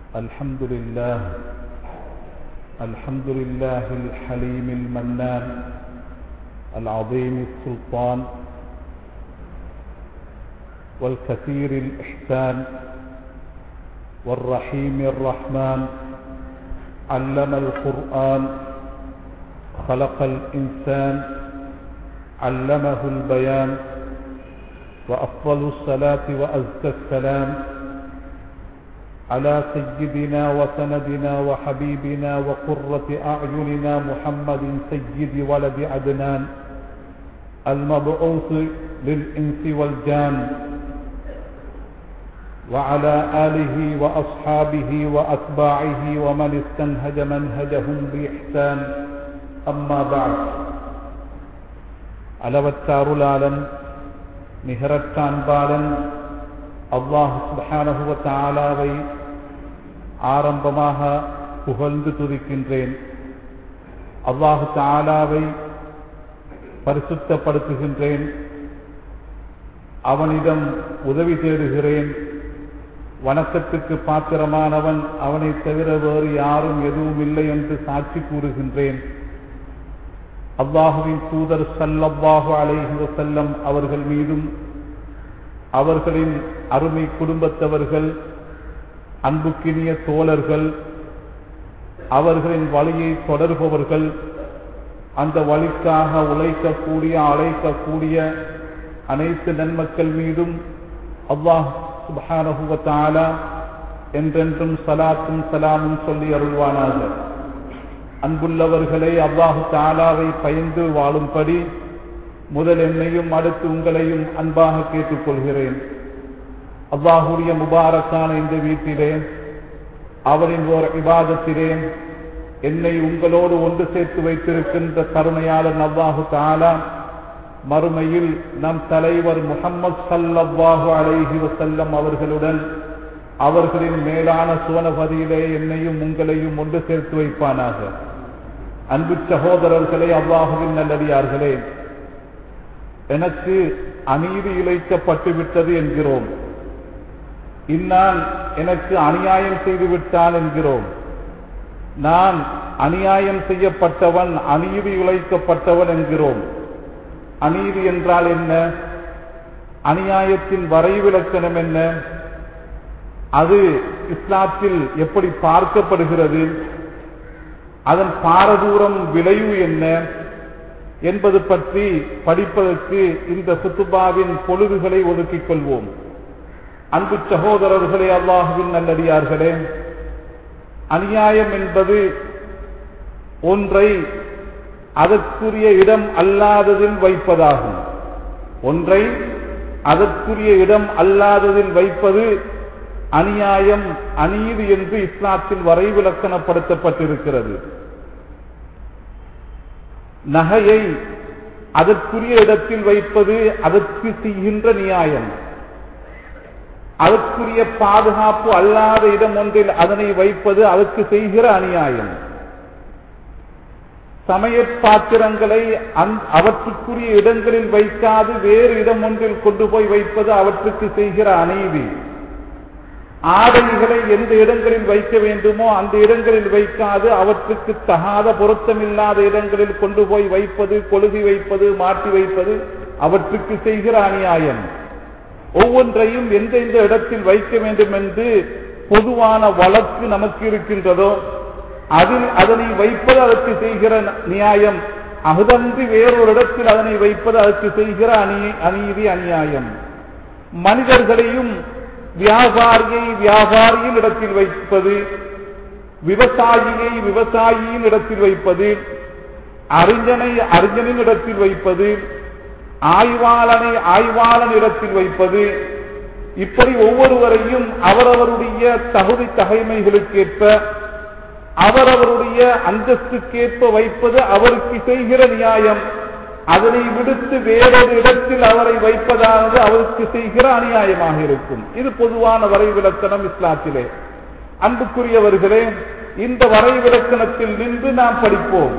الحمد لله الحمد لله الحليم المنان العظيم السلطان والكثير الإحسان والرحيم الرحمن علم القرآن خلق الإنسان علمه البيان وأفضل الصلاة وأزكى السلام على سيدنا وسندنا وحبيبنا وقرة أعيننا محمد سيد ولد عدنان المبعوث للإنس والجان وعلى آله وأصحابه وأتباعه ومن استنهج منهجهم بإحسان أما بعد அளவற்றாருளாளன் நிகரற்ற அன்பாளன் அல்லாஹ் சுபஹானஹுவ தாலாவை ஆரம்பமாக புகழ்ந்து துதிக்கின்றேன் அல்லாஹு தாலாவை பரிசுத்தப்படுத்துகின்றேன் அவனிடம் உதவி தேடுகிறேன் வணக்கத்துக்கு பாத்திரமானவன் அவனை தவிர வேறு யாரும் எதுவும் இல்லை என்று சாட்சி கூறுகின்றேன் அல்லாஹுவின் தூதர் சல்லல்லாஹு அலைஹி வசல்லம் அவர்கள் மீதும் அவர்களின் அருமை குடும்பத்தவர்கள் அன்புக்கினிய தோழர்கள் அவர்களின் வழியை தொடர்பவர்கள் அந்த வழிக்காக உழைக்கக்கூடிய அழைக்கக்கூடிய அனைத்து நன்மக்கள் மீதும் அல்லாஹ் சுபஹானஹுவத்தாலா என்றென்றும் சலாத்தும் சலாமும் சொல்லி அருள்வானாக அன்புள்ளவர்களே அல்லாஹு தாலாவை பயந்து வாழும்படி முதல் என்னையும் அடுத்து உங்களையும் அன்பாக கேட்டுக்கொள்கிறேன் அல்லாஹுடைய முபாரக்கான இந்த வீட்டிலே அவரின் ஓர் விவாதத்திலே என்னை உங்களோடு ஒன்று சேர்த்து வைத்திருக்கின்ற கருணையாளர் அல்லாஹு தாலா மறுமையில் நம் தலைவர் முகம்மது சல்லல்லாஹு அலைஹி வசல்லம் அவர்களுடன் அவர்களின் மேலான சுவனபதியிலே என்னையும் உங்களையும் ஒன்று சேர்த்து வைப்பானாக அன்பு சகோதரர்களே அல்லாஹுவின் நல்லடியார்களே எனக்கு அநீதி இழைக்கப்பட்டு விட்டது என்கிறோம் இன்னான் எனக்கு அநியாயம் செய்து விட்டான் என்கிறோம் நான் அநியாயம் செய்யப்பட்டவன் அநீதி இழைக்கப்பட்டவன் என்கிறோம் அநீதி என்றால் என்ன அநியாயத்தின் வரைவிலக்கணம் என்ன அது இஸ்லாத்தில் எப்படி பார்க்கப்படுகிறது அதன் பாரதூரம் விளைவு என்ன என்பது பற்றி படிப்பதற்கு இந்த சுத்துபாவின் பொழுதுகளை ஒதுக்கிக் கொள்வோம் அன்பு சகோதரர்களே அல்லாஹுவின் நல்லடியார்களே அநியாயம் என்பது ஒன்றை அதற்குரிய இடம் அல்லாததில் வைப்பதாகும் ஒன்றை அதற்குரிய இடம் அல்லாததில் வைப்பது அநியாயம் அநீதி என்று இஸ்லாத்தில் வரைவிலக்கணப்படுத்தப்பட்டிருக்கிறது நகையை அதற்குரிய இடத்தில் வைப்பது அதற்கு செய்கின்ற நியாயம் அதற்குரிய பாதுகாப்பு அல்லாத இடம் ஒன்றில் அதனை வைப்பது அதற்கு செய்கிற அநியாயம் சமய பாத்திரங்களை அவற்றுக்குரிய இடங்களில் வைக்காது வேறு இடம் ஒன்றில் கொண்டு போய் வைப்பது அவற்றுக்கு செய்கிற அநீதி ஆடைகளை எந்த இடங்களில் வைக்க வேண்டுமோ அந்த இடங்களில் வைக்காது அவற்றுக்கு தகாத பொருத்தமில்லாத இடங்களில் கொண்டு போய் வைப்பது கொழுகி வைப்பது மாட்டி வைப்பது அவற்றுக்கு செய்கிற அநியாயம் ஒவ்வொன்றையும் எந்தெந்த இடத்தில் வைக்க வேண்டும் என்று பொதுவான வழக்கு நமக்கு இருக்கின்றதோ அதில் அதனை வைப்பது அதற்கு செய்கிற நியாயம் அகுதன்றி வேறொரு இடத்தில் அதனை வைப்பது அதற்கு செய்கிற அநீ அநீதி அநியாயம் மனிதர்களையும் வியாபாரியை வியாபாரியின் இடத்தில் வைப்பது விவசாயியை விவசாயியின் இடத்தில் வைப்பது அறிஞனை அறிஞனின் இடத்தில் வைப்பது ஆய்வாளனை ஆய்வாளன் இடத்தில் வைப்பது இப்படி ஒவ்வொருவரையும் அவரவருடைய தகுதி தகைமைகளுக்கேற்ப அவரவருடைய அந்தஸ்துக்கேற்ப வைப்பது அவருக்கு செய்கிற நியாயம் அதனை விடுத்து வேறொரு இடத்தில் அவரை வைப்பதானது அவருக்கு செய்கிற அநியாயமாக இருக்கும் இது பொதுவான வரைவிலக்கணம் இஸ்லாத்திலே அன்புக்குரியவர்களே இந்த வரைவிலக்கணத்தில் நின்று நாம் படிப்போம்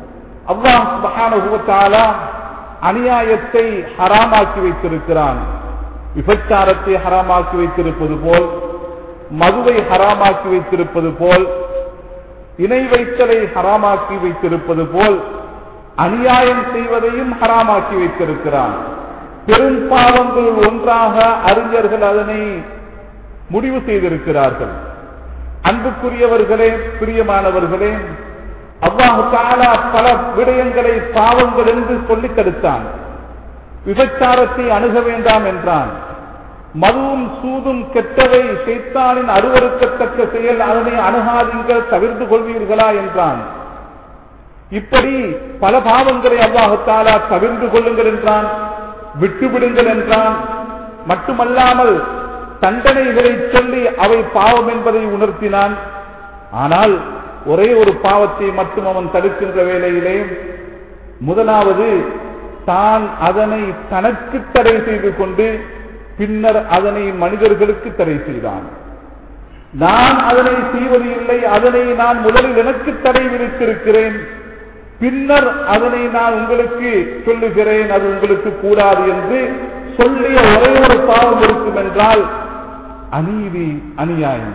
அல்லாஹ் அநியாயத்தை ஹராமாக்கி வைத்திருக்கிறான் விபச்சாரத்தை ஹராமாக்கி வைத்திருப்பது போல் மதுவை ஹராமாக்கி வைத்திருப்பது போல் இணை வைத்தலை ஹராமாக்கி வைத்திருப்பது போல் அநியாயம் செய்வதையும் ஹராமாக்கி வைத்திருக்கிறான் பெரும் பாவங்கள் ஒன்றாக அறிஞர்கள் அதனை முடிவு செய்திருக்கிறார்கள் அன்புக்குரியவர்களே பிரியமானவர்களே அல்லாஹு தாலா பல விடயங்களை பாவங்கள் என்று சொல்லிக் தடுத்தான் விபச்சாரத்தை அணுக வேண்டாம் என்றான் மதுவும் சூதும் கெட்டவை சைத்தானின் அருவறுக்கத்தக்க செயல் அதனை அணுகாதீங்கள் தவிர்த்து கொள்வீர்களா என்றான் இப்படி பல பாவங்களை அல்லாஹாலா தவிர்த்து கொள்ளுங்கள் என்றான் விட்டுவிடுங்கள் என்றான் மட்டுமல்லாமல் தண்டனைகளை சொல்லி அவை பாவம் என்பதை உணர்த்தினான் ஆனால் ஒரே ஒரு பாவத்தை மட்டும் அவன் தடுக்கின்ற வேளையிலே முதலாவது தான் அதனை தனக்கு தடை செய்து கொண்டு பின்னர் அதனை மனிதர்களுக்கு தடை செய்தான் நான் அதனை செய்வது இல்லை அதனை நான் முதலில் எனக்கு தடை விதித்திருக்கிறேன் பின்னர் அதனை நான் உங்களுக்கு சொல்லுகிறேன் அது உங்களுக்கு கூடாது என்று சொல்லிய ஒரே ஒரு பாவம் இருக்கும் என்றால் அநீதி அநியாயம்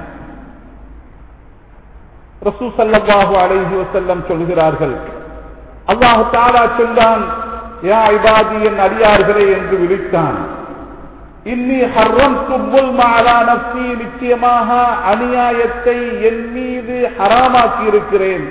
ரசூ சல்லாஹு அலைஹி வசல்லம் சொல்கிறார்கள் அல்லாஹு தாரா சொல்லான் யா இபாதி என் அடியார்களே என்று விழித்தான் இன்னி ஹர்ரம் துப்புல் மாலா நப்சி நிச்சயமாக அநியாயத்தை என் மீது ஹராமாக்கி இருக்கிறேன்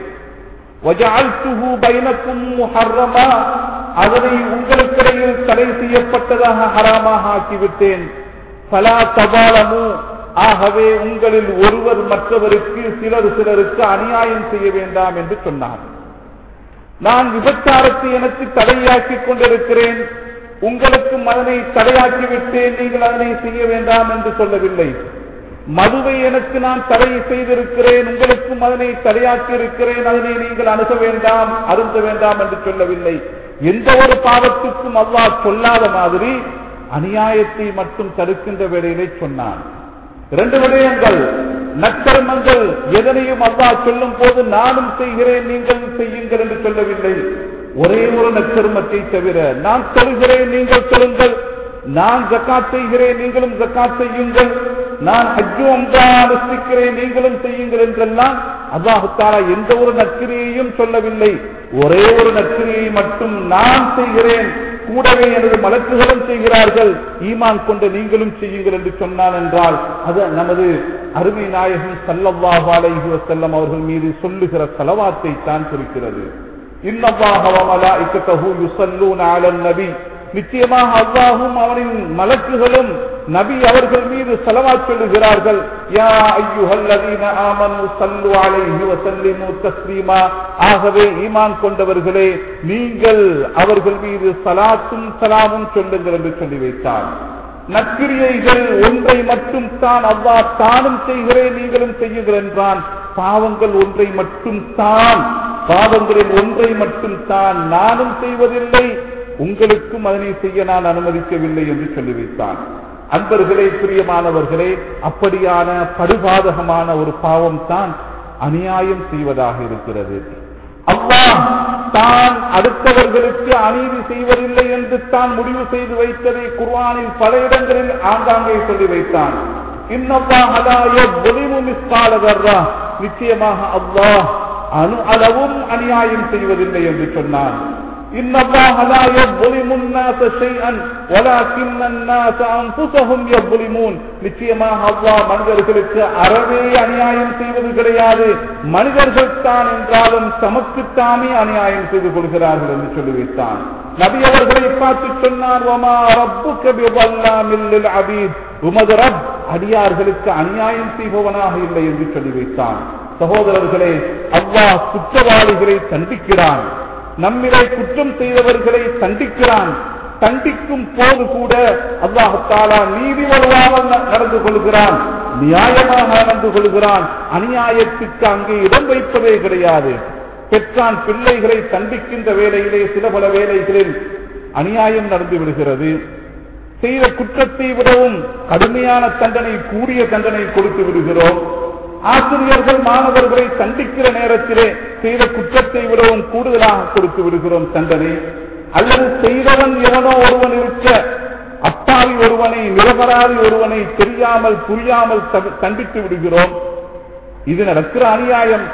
முஹர்ரமா அதனை உங்களுக்கிடையில் தடை செய்யப்பட்டதாக ஹராமாக ஆக்கிவிட்டேன் பலா தபாலமு ஆகவே உங்களில் ஒருவர் மற்றவருக்கு சிலர் சிலருக்கு அநியாயம் செய்ய வேண்டாம் என்று சொன்னார் நான் விபச்சாரத்தை எனக்கு தடையாக்கிக் கொண்டிருக்கிறேன் உங்களுக்கும் அதனை தடையாக்கி விட்டேன் நீங்கள் அதனை செய்ய வேண்டாம் என்று சொல்லவில்லை மதுவை எனக்கு நான் தடை செய்திருக்கிறேன் உங்களுக்கும் அதனை தடையாக்கி இருக்கிறேன் அதனை நீங்கள் அணுக வேண்டாம் அருந்த வேண்டாம் என்று சொல்லவில்லை எந்த ஒரு பாவத்துக்கும் அல்லாஹ் சொல்லாத மாதிரி அநியாயத்தை மட்டும் தடுக்கின்ற வேளையிலே சொன்னான் இரண்டு விடயங்கள் நற்கர்மங்கள் எதனையும் அல்லாஹ் சொல்லும் போது நானும் செய்கிறேன் நீங்கள் செய்யுங்கள் என்று சொல்லவில்லை ஒரே ஒரு நற்கர்மத்தை தவிர நான் சொல்கிறேன் நீங்கள் சொல்லுங்கள் நான் ஜக்காத் செய்கிறேன் நீங்களும் ஜக்காத் செய்யுங்கள் நான் ஹஜ்ஜு ஒன்றா அனுஷ்டிக்கிறேன் நீங்களும் செய்யுங்கள் என்றெல்லாம் அல்லாஹுத்தாரா எந்த ஒரு நற்கிரியையும் சொல்லவில்லை ஒரே ஒரு நற்கிரியை மட்டும் நான் செய்கிறேன் கூடவே எனது மலக்குகளும் செய்கிறார்கள் ஈமான் கொண்ட நீங்களும் செய்யுங்கள் என்று சொன்னான் என்றால் அது நமது அருமை நாயகம் சல்லல்லாஹு அலைஹி வஸல்லம் அவர்கள் மீது சொல்லுகிற செலவாத்தை தான் குறிக்கிறது இன்னல்லாஹ வ மலாயிகத்தஹு யுஸல்லூன அலன் நபி நிச்சயமாக அல்லாஹும் அவனின் மலக்குகளும் நபி அவர்கள் மீது செலவா சொல்லுகிறார்கள் யா ஐயுஹல்லதீன ஆமனு சல்லு அலைஹி வஸல்லிமு தஸ்லீமா ஆகவே ஈமான் கொண்டவர்களே நீங்கள் அவர்கள் மீது சலாத்தும் சலாமும் சொல்லுங்கள் என்று சொல்லி வைத்தார் நற்கிரியைகள் ஒன்றை மட்டும் தான் அவ்வா தானும் செய்கிறேன் நீங்களும் செய்யுங்கள் என்றான் பாவங்கள் ஒன்றை மட்டும் தான் பாவங்களில் ஒன்றை மட்டும் தான் நானும் செய்வதில்லை உங்களுக்கும் அதனை செய்ய நான் அனுமதிக்கவில்லை என்று சொல்லி வைத்தான் அன்பர்களே பிரியமானவர்களே அப்படியான படுபாதகமான ஒரு பாவம் தான் அநியாயம் செய்வதாக இருக்கிறது அல்லாஹ் தான் அடுத்தவர்களுக்கு அநீதி செய்வதில்லை என்று தான் முடிவு செய்து வைத்ததை குர்ஆனில் பல இடங்களில் ஆங்காங்கே சொல்லி வைத்தான் நிச்சயமாக அல்லாஹ் அணு அளவும் அநியாயம் செய்வதில்லை என்று சொன்னான் إن الله لا يظلم الناس شيئا ولكن الناس أنفسهم يظلمون நிச்சயமாக அல்லாஹ் மனிதர்களுக்கு அறவே அநியாயம் செய்வது கிடையாது மனிதர்கள் தான் என்றாலும் தமக்குத்தானே அநியாயம் செய்து கொள்கிறார்கள் என்று சொல்லி வைத்தான் நபி அவர்களை பார்த்து சொன்னார் வமா ரப்புக்க பிவல்லாமில் லில் அபீத் உமது ரப் அடியார்களுக்கு அநியாயம் செய்பவனாக இல்லை என்று சொல்லி வைத்தான் சகோதரர்களே அல்லாஹ் குற்றவாளிகளை தண்டிக்கிறான் நம்மிலே குற்றம் செய்தவர்களை தண்டிக்கிறான் தண்டிக்கும் போது கூட அல்லாஹாலா நீதி வலுவாமல் நடந்து கொள்கிறான் நியாயமாக நடந்து கொள்கிறான் அநியாயத்துக்கு அங்கே இடம் வைப்பதே கிடையாது பெற்றான் பிள்ளைகளை தண்டிக்கின்ற வேலையிலே சில பல வேலைகளில் அநியாயம் நடந்து விடுகிறது செய்த குற்றத்தை விடவும் கடுமையான தண்டனை கூடிய தண்டனை கொடுத்து விடுகிறோம் ஆசிரியர்கள் மாணவர்களை தண்டிக்கிற நேரத்திலே செய்த குற்றத்தை விடவும் கூடுதலாக கொடுத்து விடுகிறோம் தண்டனை அல்லது செய்தவன் எவனோ ஒருவன் இருக்க அப்பா அப்பாவி ஒருவனை நிரபராதி ஒருவனை தெரியாமல் புரியாமல் தக- தண்டித்து விடுகிறோம் இது நடக்கிற அநியாயம்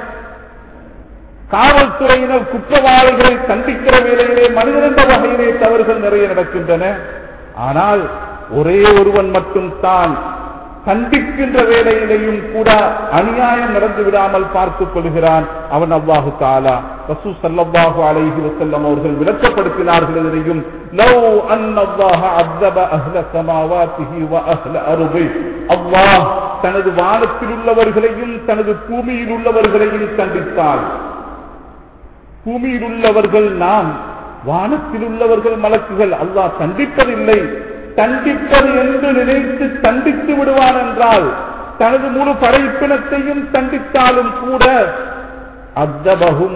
காவல்துறையினர் குற்றவாளிகளை தண்டிக்கிற வேளையிலே மனிதன் என்ற வகையிலே தவறுகள் நிறைய நடக்கின்றன ஆனால் ஒரே ஒருவன் மட்டும் தான் தண்டிக்கின்ற வேளையிலேயும் கூட அநியாயம் நடந்து விடாமல் பார்த்துக் கொள்கிறான் அவன் அல்லாஹு தாலா ரசூ ஸல்லல்லாஹு அலைஹி வஸல்லம் அவர்கள் விளக்கப்படுத்தினார்கள் இதனையும் லவ் அன்னல்லாஹ அஸ்ஸப அஹ்ல ஸமாவாத்திஹி வ அஹ்ல அர்தி அல்லாஹ் தனது வானத்தில் உள்ளவர்களையும் தனது பூமியில் உள்ளவர்களையும் தண்டித்தால் பூமியில் உள்ளவர்கள் நாம் வானத்தில் உள்ளவர்கள் மலக்குகள் அல்லாஹ் தண்டிப்பதில்லை தண்டிப்பது என்று நினைத்து தண்டித்து விடுவான் என்றால் தனது முழு படைப்பினத்தையும் தண்டித்தாலும் கூட அத்தபகும்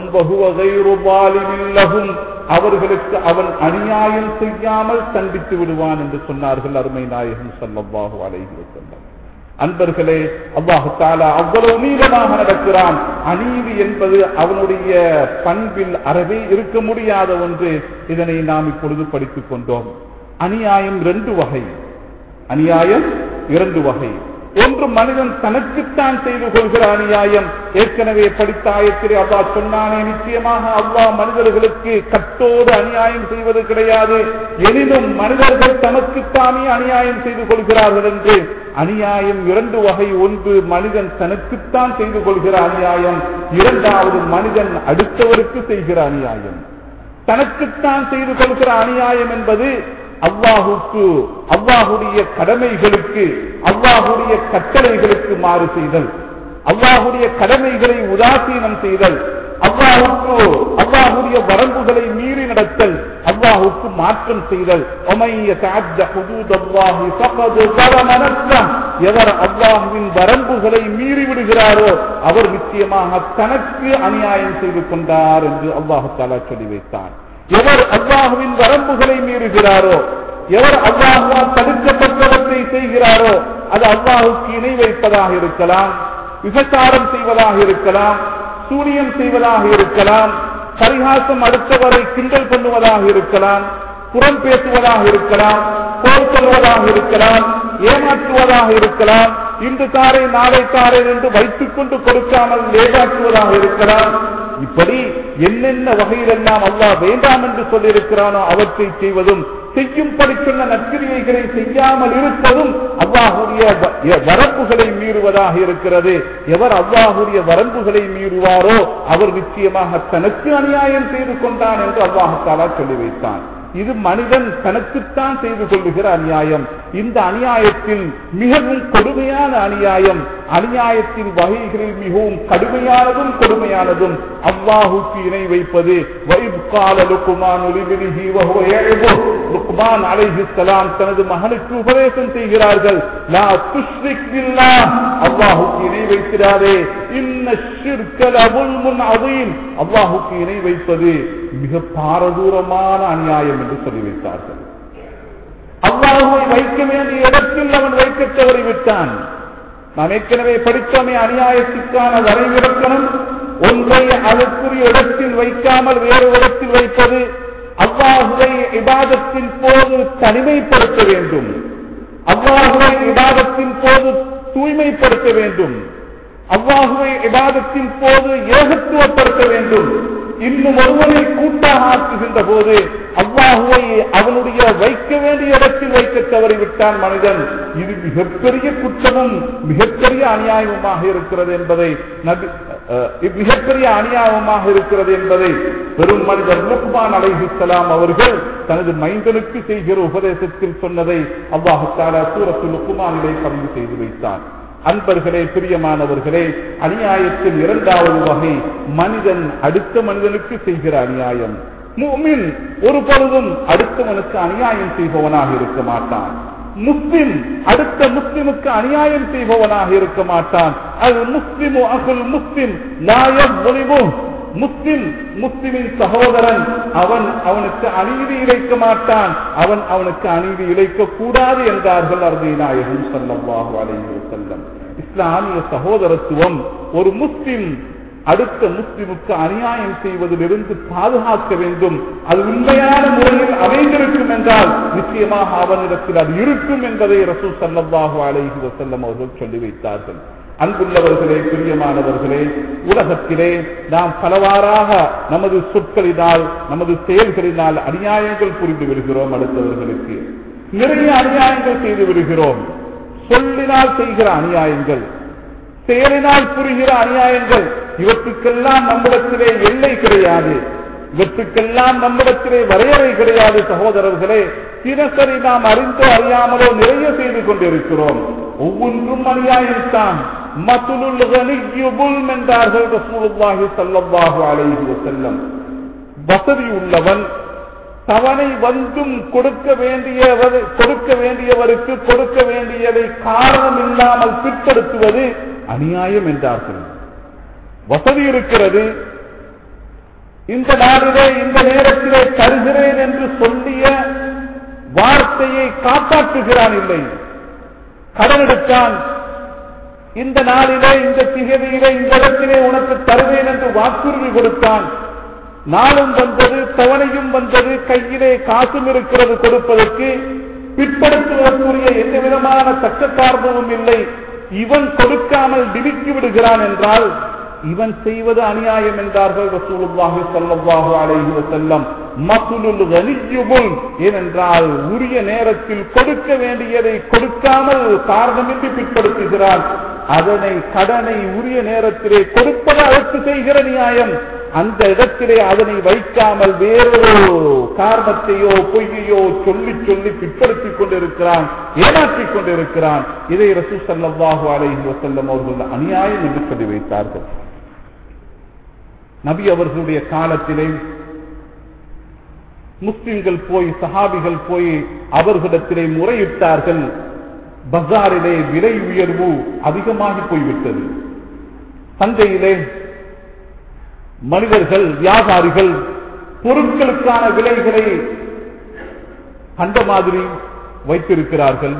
பகுவகைருபாலிமில்லகும் அவர்களுக்கு அவன் அநியாயம் செய்யாமல் தண்டித்து விடுவான் என்று சொன்னார்கள் அருமை நாயகம் ஸல்லல்லாஹு அலைஹி வஸல்லம் அன்பர்களே அல்லாஹு தாலா அவ்வளவு நீளமாக நடக்கிறான் அநீதி என்பது அவனுடைய பண்பில் அறவே இருக்க முடியாத ஒன்று இதனை நாம் இப்பொழுது படித்துக் கொண்டோம் அநியாயம் ரெண்டு வகை அநியாயம் இரண்டு வகை ஒன்று மனிதன் தனக்குத்தான் செய்து கொள்கிற அநியாயம் ஏற்கனவே படித்த ஆயத்திலே அல்லாஹ் சொன்னானே நிச்சயமாக அல்லாஹ் மனிதர்களுக்கு கட்டோடு அநியாயம் செய்வது கிடையாது எனினும் மனிதர்கள் தமக்குத்தானே அநியாயம் செய்து கொள்கிறார்கள் என்று அநியாயம் இரண்டு வகை ஒன்று மனிதன் தனக்குத்தான் செய்து கொள்கிற அநியாயம் இரண்டாவது மனிதன் அடுத்தவருக்கு செய்கிற அநியாயம் தனக்குத்தான் செய்து கொள்கிற அநியாயம் என்பது அல்லாஹுக்கு அல்லாஹுடைய கடமைகளுக்கு அல்லாஹுடைய கட்டளைகளுக்கு மாறு செய்தல் அல்லாஹுடைய கடமைகளை உதாசீனம் செய்தல் அல்லாஹுக்கு அல்லாஹுடைய வரம்புகளை மீறி நடத்தல் அல்லாஹுக்கு மாற்றம் செய்தல் ஒமைய தஅத்த ஹுதூதல்லாஹி ஃபகத் ஸலம நஃப்ஸஹ். எவர் அல்லாஹுவின் வரம்புகளை மீறி விடுகிறாரோ அவர் நிச்சயமாக தனக்கு அநியாயம் செய்து கொண்டார் என்று அல்லாஹு தாலா சொல்லி வைத்தார் எவர் அல்லாஹுவின் வரம்புகளை மீறுகிறாரோ எவர் அல்லாஹுவால் தடுக்கப்பட்டவற்றை செய்கிறாரோ அது அல்லாஹுக்கு இணை வைப்பதாக இருக்கலாம் விபச்சாரம் செய்வதாக இருக்கலாம் சூனியம் செய்வதாக இருக்கலாம் பரிகாசம் அடுத்தவரை கிண்டல் பண்ணுவதாக இருக்கலாம் புறம் பேசுவதாக இருக்கலாம் போர் சொல்வதாக இருக்கலாம் ஏமாற்றுவதாக இருக்கலாம் இன்று தாரை நாளை தாரை என்று வைத்துக் கொண்டு கொடுக்காமல் ஏமாற்றுவதாக இருக்கலாம் இப்படி என்னென்ன வகையிலெல்லாம் அல்லாஹ் வேண்டாம் என்று சொல்லியிருக்கிறானோ அவற்றை செய்வதும் செய்யும்படி சொன்ன நற்கிரியைகளை செய்யாமல் இருப்பதும் அல்லாஹுடைய வ- வரம்புகளை மீறுவதாக இருக்கிறது எவர் அல்லாஹுடைய வரம்புகளை மீறுவாரோ அவர் நிச்சயமாக தனக்கு அநியாயம் செய்து கொண்டான் என்று அல்லாஹு தாலா சொல்லி வைத்தான் இது மனிதன் தனக்குத்தான் செய்து கொள்ளுகிற அநியாயம் இந்த அநியாயத்தில் மிகவும் கொடுமையான அநியாயம் அநியாயத்தின் வகைகளில் மிகவும் கடுமையானதும் கொடுமையானதும் அல்லாஹுக்கு இணை வைப்பது வைப் கால லுக்குமான் ஒலிபிலிஹி வஹுவ யஅபு. லுக்மான் அலைஹிஸ்ஸலாம் தனது மகனுக்கு உபதேசம் செய்கிறார்கள் லா துஷ்ரிக் பில்லாஹ் அல்லாஹுக்கு இணை வைக்கிறாரே இன்ன ஷிர்க லபுல்முன் அதீம் அல்லாஹுக்கு இணை வைப்பது மிக பாரதூரமான அநியாயம் என்று சொல்லி வைத்தார்கள் அல்லாஹுவை வைக்க வேண்டிய இடத்தில் அவன் வைக்க தவறிவிட்டான் நாம் ஏற்கனவே படித்தோமே அநியாயத்திற்கான வரைவிலக்கணம் ஒன்றை அதற்குரிய இடத்தில் வைக்காமல் வேறு இடத்தில் வைப்பது அல்லாஹுவை இபாதத்தின் போது தனிமைப்படுத்த வேண்டும் அல்லாஹுவை இபாதத்தின் போது தூய்மைப்படுத்த வேண்டும் அல்லாஹுவை இபாதத்தின் போது ஏகத்துவப்படுத்த வேண்டும் இன்னும் ஒருவனை கூட்டாக ஆக்குகின்ற போது அல்லாஹுவை அவனுடைய வைக்க வேண்டிய இடத்தில் வைக்க தவறிவிட்டான் மனிதன் இது மிகப்பெரிய குற்றமும் மிகப்பெரிய அநியாயமுமாக இருக்கிறது என்பதை நபி அஹ், இது மிகப்பெரிய அநியாயமாக இருக்கிறது என்பதை பெரும் மனிதர் லுக்மான் அலைஹிஸ்ஸலாம் அவர்கள் தனது மைந்தனுக்கு செய்கிற உபதேசத்தில் சொன்னதை அல்லாஹு தாலா சூரத்து லுக்மானிலே பதிவு செய்து வைத்தார் அன்பர்களே பிரியமானவர்களே அநியாயத்தின் இரண்டாவது வகை மனிதன் அடுத்த மனிதனுக்கு செய்கிற அநியாயம் முஃமின் ஒரு பொழுதும் அடுத்தவனுக்கு அநியாயம் செய்பவனாக இருக்க மாட்டான் முஸ்லிம் அடுத்த முஸ்லிமுக்கு அநியாயம் செய்பவனாக இருக்க மாட்டான் அது முஸ்லிமு அகுல் முஸ்லிம் லாயம் முஸ்லிம் முஸ்லிமின் சகோதரன் அவன் அவனுக்கு அநீதி இழைக்க மாட்டான் அவன் அவனுக்கு அநீதி இழைக்க கூடாது என்றார்கள் அருமை நாயகம் ஸல்லல்லாஹு அலைஹி வஸல்லம் இஸ்லாமிய சகோதரத்துவம் ஒரு முஸ்லிம் அடுத்த முஸ்லிமுக்கு அநியாயம் செய்வதிலிருந்து பாதுகாக்க வேண்டும் அது உண்மையான முறையில் அமைந்திருக்கும் என்றால் நிச்சயமாக அவனிடத்தில் அது இருக்கும் என்பதை ரசூல் சல்லல்லாஹு அலைஹி வஸல்லம் அவர்கள் சொல்லி வைத்தார்கள் அன்புள்ளவர்களே பிரியமானவர்களே உலகத்திலே நாம் பலவாறாக நமது சொற்களினால் நமது செயல்களினால் அநியாயங்கள் புரிந்து விடுகிறோம் அடுத்தவர்களுக்கு நிறைய அநியாயங்கள் செய்து விடுகிறோம் சொல்லினால் செய்கிற அநியாயங்கள் செயலினால் புரிகிற அநியாயங்கள் இவற்றுக்கெல்லாம் நம்மிடத்திலே எல்லை கிடையாது இவற்றுக்கெல்லாம் நம்மிடத்திலே வரையறை கிடையாது சகோதரர்களே தினசரி நாம் அறிந்தோ அறியாமலோ நிறைய செய்து கொண்டிருக்கிறோம் ஒவ்வொன்றும் அநியாயம்தான் மத்துலுல் கனியுபுல் என்றார்கள் ரசூலுல்லாஹி ஸல்லல்லாஹு அலைஹி வஸல்லம் வசதி உள்ளவன் தவணை வந்தும் கொடுக்க வேண்டியவர் கொடுக்க வேண்டியவருக்கு கொடுக்க வேண்டியதை காரணம் இல்லாமல் பிற்படுத்துவது அநியாயம் என்றார்கள் வசதி இருக்கிறது இந்த நாளிலே இந்த நேரத்திலே தருகிறேன் என்று சொல்லிய வார்த்தையை காப்பாற்றுகிறான் இல்லை கடன் எடுத்தான் இந்த நாளிலே இந்த திகதியிலே இந்த இடத்திலே உனக்கு தருவேன் என்று வாக்குறுதி கொடுத்தான் நாளும் வந்தது தவணையும் வந்தது கையிலே காசும் இருக்கிறது கொடுப்பதற்கு பிற்படுத்துவதற்குரிய எந்த விதமான தக்க காரணமும் இல்லை இவன் கொடுக்காமல் டிவிக்கி விடுகிறான் என்றால் இவன் செய்வது அநியாயம் என்றார்கள் ரசூலுல்லாஹி ஸல்லல்லாஹு அலைஹி வஸல்லம் மஸ்லுல் கனியுபுல் ஏனென்றால் உரிய நேரத்தில் கொடுக்க வேண்டியதை கொடுக்காமல் காரணமின்றி பிற்படுத்துகிறான் அதனை கடனை உரிய நேரத்திலே கொடுப்பது அதற்கு செய்கிற நியாயம் அந்த இடத்திலே அதனை வைக்காமல் வேறொரு காரணத்தையோ பொய்யையோ சொல்லி சொல்லி பிற்படுத்திக் கொண்டிருக்கிறான் ஏமாற்றிக் கொண்டிருக்கிறான் இதை ரசூ சல்லாஹூ அலைஹி வசல்லம் அவர்கள் அநியாயம் என்று சொல்லி வைத்தார்கள் நபி அவர்களுடைய காலத்திலே முஸ்லிம்கள் போய் சஹாபிகள் போய் அவர்களிடத்திலே முறையிட்டார்கள் பஜாரிலே விலை உயர்வு அதிகமாகி போய்விட்டது சந்தையிலே மனிதர்கள் வியாபாரிகள் பொருட்களுக்கான விலைகளை கண்ட மாதிரி வைத்திருக்கிறார்கள்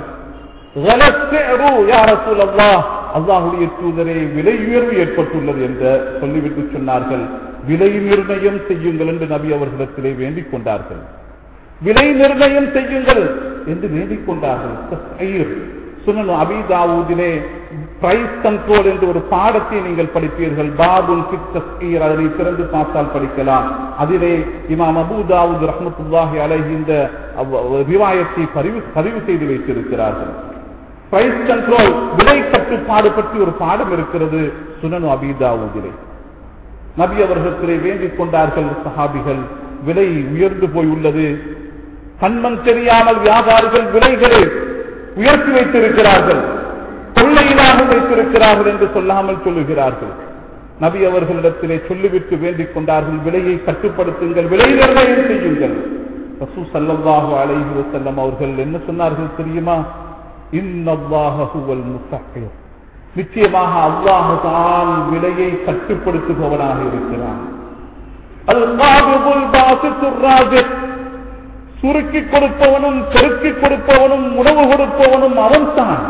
அல்லாஹுடைய தூதரே விலை உயர்வு ஏற்பட்டுள்ளது என்று சொல்லிவிட்டு சொன்னார்கள் விலை நிர்ணயம் செய்யுங்கள் என்று நபி அவர்களிடத்திலே வேண்டிக் கொண்டார்கள் விலை நிர்ணயம் செய்யுங்கள் என்று வேண்டிக் கொண்டார்கள் சுனன் அபிதாவூதிலே பிரைஸ் கண்ட்ரோல் என்று ஒரு பாடத்தை நீங்கள் படிப்பீர்கள் பாபுன் அதனை திறந்து பார்த்தால் படிக்கலாம் அதிலே இமாம் அபுதாவுத் ரஹமத்துல்லாஹி அலஹி இந்த விவாயத்தை பதிவு பதிவு செய்து வைத்திருக்கிறார்கள் பிரைஸ் கண்ட்ரோல் விலை கட்டுப்பாடு பற்றி ஒரு பாடம் இருக்கிறது சுனனு அபிதாவூதிலே நபி அவர்களிடத்திலே வேண்டிக் கொண்டார்கள் சஹாபிகள் விலை உயர்ந்து போய் உள்ளது கண்மண் தெரியாமல் வியாபாரிகள் விலைகளை உயர்த்தி வைத்திருக்கிறார்கள் கொள்ளையிலாக வைத்திருக்கிறார்கள் என்று சொல்லாமல் சொல்லுகிறார்கள் நபி அவர்களிடத்திலே சொல்லிவிட்டு வேண்டிக் கொண்டார்கள் விலையை கட்டுப்படுத்துங்கள் விலை நிர்ணயம் செய்யுங்கள் ரசூ சல்லல்லாஹு அலைஹி வஸல்லம் அவர்கள் என்ன சொன்னார்கள் தெரியுமா இன்னல்லாஹுவல் முத்தஹிர் நிச்சயமாக அல்லாஹ் தான் விலையை கட்டுப்படுத்துபவனாக இருக்கிறான் அல் காபிபுல் பாசித்துர் ராஜிக் சுருக்கி கொடுப்பவனும் பெருக்கி கொடுப்பவனும் உணவு கொடுப்பவனும் அவன்தான்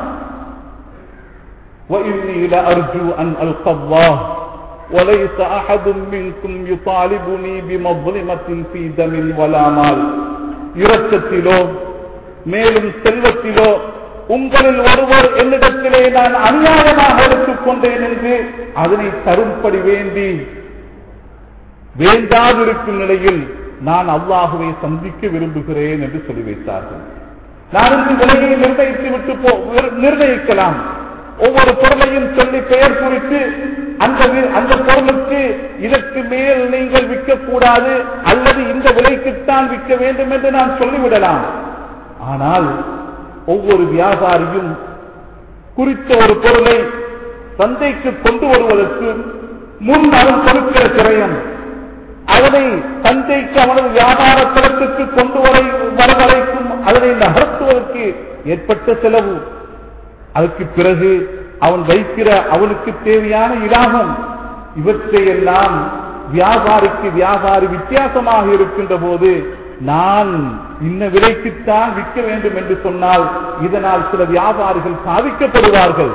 وإني لأرجو أن ألقى الله وليس أحد منكم يطالبني بمظلمة في دم ولا مال இரக்கத்திலோ மேலும் செல்வத்திலோ உங்களில் ஒருவர் என்னிடத்திலே நான் அநியாயமாக எடுத்துக் கொண்டேன் என்று அதனை தரும்படி வேண்டி வேண்டாதிருக்கும் நிலையில் நான் அல்லாஹுவை சந்திக்க விரும்புகிறேன் என்று சொல்லி வைத்தார்கள் நான் இந்த விலையை நிர்ணயித்து விட்டு போ நிர்ணயிக்கலாம் ஒவ்வொரு பொருளையும் சொல்லி பெயர் குறித்து அந்த அந்த பொருளுக்கு இதற்கு மேல் நீங்கள் விற்கக்கூடாது அல்லது இந்த விலைக்குத்தான் விற்க வேண்டும் என்று நான் சொல்லிவிடலாம் ஆனால் ஒவ்வொரு வியாபாரியும் குறித்த ஒரு பொருளை சந்தைக்கு கொண்டு வருவதற்கு முன் அவன் கொடுக்கிற கிரயம் அதனை சந்தைக்கு அவனது வியாபார தளத்துக்கு கொண்டு வரை வரவழைக்கும் அதனை நகர்த்துவதற்கு ஏற்பட்ட செலவு அதற்கு பிறகு அவன் வைக்கிற அவனுக்கு தேவையான இலாபம் இவற்றையெல்லாம் வியாபாரிக்கு வியாபாரி வித்தியாசமாக இருக்கின்ற போது நான் இன்ன விலைக்குத்தான் விற்க வேண்டும் என்று சொன்னால் இதனால் சில வியாபாரிகள் சாதிக்கப்படுவார்கள்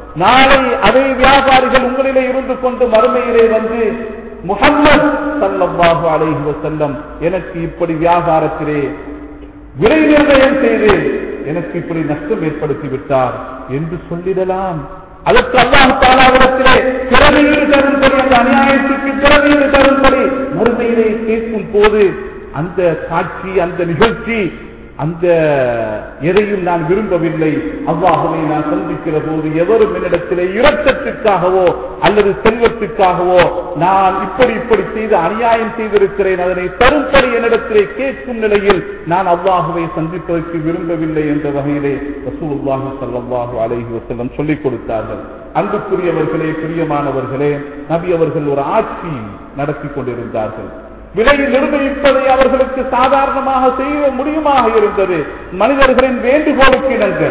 நாளை அதே வியாபாரிகள் உங்களிலே இருந்து கொண்டு மறுமையிலே வந்து முகம்மது சல்லல்லாஹு அலைஹி வஸல்லம் எனக்கு இப்படி வியாபாரத்திலே விலை நிர்ணயம் செய்து எனக்கு இப்படி நஷ்டம் ஏற்படுத்தி விட்டார் என்று சொல்லிடலாம் அதற்கு அல்லாஹ் தாலாவிடத்திலே திறமையீடு தரும்படி அந்த அநியாயத்திற்கு திறமையீடு தரும்படி மறுமையிலே கேட்கும் போது அந்த காட்சி அந்த நிகழ்ச்சி அந்த எதையும் நான் விரும்பவில்லை அவ்வாகவே நான் சந்திக்கிற போது எவரும் என்னிடத்திலே இரக்கத்துக்காகவோ அல்லது செல்வத்துக்காகவோ நான் இப்படி இப்படி செய்து அநியாயம் செய்திருக்கிறேன் அதனை தரும்படி என்னிடத்திலே கேட்கும் நிலையில் நான் அவ்வாகவே சந்திப்பதற்கு விரும்பவில்லை என்ற வகையிலே ரசூலுல்லாஹி ஸல்லல்லாஹு அலைஹி வஸல்லம் சொல்லிக் கொடுத்தார்கள் அன்புக்குரியவர்களே பிரியமானவர்களே நபி அவர்கள் ஒரு ஆட்சி நடத்தி கொண்டிருந்தார்கள் விலை நிர்ணயிப்பதை அவர்களுக்கு சாதாரணமாக செய்ய முடியுமாக இருந்தது மனிதர்களின் வேண்டுகோளுக்கு இணங்க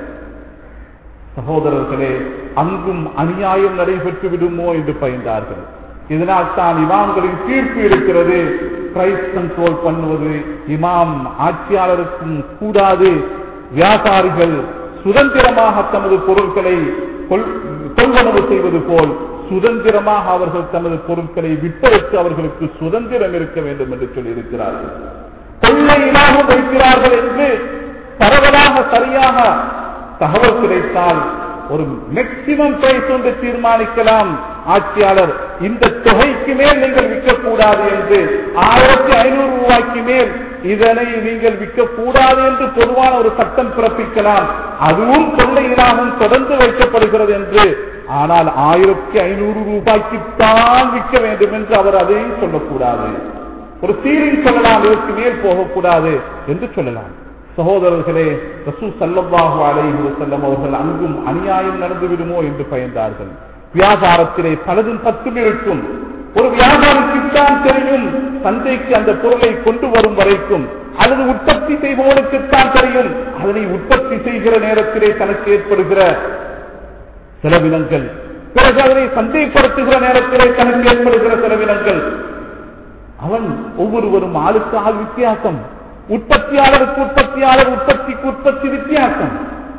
சகோதரர்களே அங்கும் அநியாயம் நடைபெற்று விடுமோ என்று பயந்தார்கள் இதனால் தான் இமாம்களின் தீர்ப்பு இருக்கிறது பிரைஸ் கண்ட்ரோல் பண்ணுவது இமாம் ஆட்சியாளருக்கும் கூடாது வியாபாரிகள் சுதந்திரமாக தமது பொருட்களை கொள்- கொள்வனவு செய்வது போல் சுதந்திரமாக அவர்கள் தமது பொருட்களை விற்பதற்கு அவர்களுக்கு சுதந்திரம் இருக்க வேண்டும் என்று சொல்லியிருக்கிறார்கள் கொள்ளை இல்லாமல் வைக்கிறார்கள் என்று பரவலாக சரியாக தகவல் கிடைத்தால் ஒரு மேக்சிமம் பிரைஸ் ஒன்று தீர்மானிக்கலாம் ஆட்சியாளர் இந்த தொகைக்கு மேல் நீங்கள் விற்கக்கூடாது என்று ஆயிரத்தி ஐநூறு ரூபாய்க்கு மேல் இதனை நீங்கள் விற்கக்கூடாது என்று பொதுவான ஒரு சட்டம் பிறப்பிக்கலாம் அதுவும் கொள்ளையிலாகவும் தொடர்ந்து வைக்கப்படுகிறது என்று ஆனால் ஆயிரத்தி ஐநூறு ரூபாய்க்கு தான் விற்க வேண்டும் என்று அவர் அதையும் சொல்லக்கூடாது ஒரு சீரிங் சொல்லலாம் இதற்கு மேல் போகக்கூடாது என்று சொல்லலாம் சகோதரர்களே ரசூ சல்லல்லாஹு அலைஹி வஸல்லம் அவர்கள் அங்கும் அநியாயம் நடந்து விடுமோ என்று பயந்தார்கள் வியாபாரத்திலே பலதும் பத்தும் இருக்கும் ஒரு வியாபாரத்திற்கான் தெரியும் சந்தைக்கு அந்த பொருளை கொண்டு வரும் வரைக்கும் அல்லது உற்பத்தி செய்பவனுக்குத்தான் தெரியும் அதனை உற்பத்தி செய்கிற நேரத்திலே தனக்கு ஏற்படுகிற செலவினங்கள் பிறகு அதனை சந்தைப்படுத்துகிற நேரத்திலே தனக்கு ஏற்படுகிற செலவினங்கள் அவன் ஒவ்வொருவரும் ஆளுக்கு ஆள் வித்தியாசம் உற்பத்தியாளருக்கு உற்பத்தியாளர் உற்பத்திக்கு உற்பத்தி வித்தியாசம்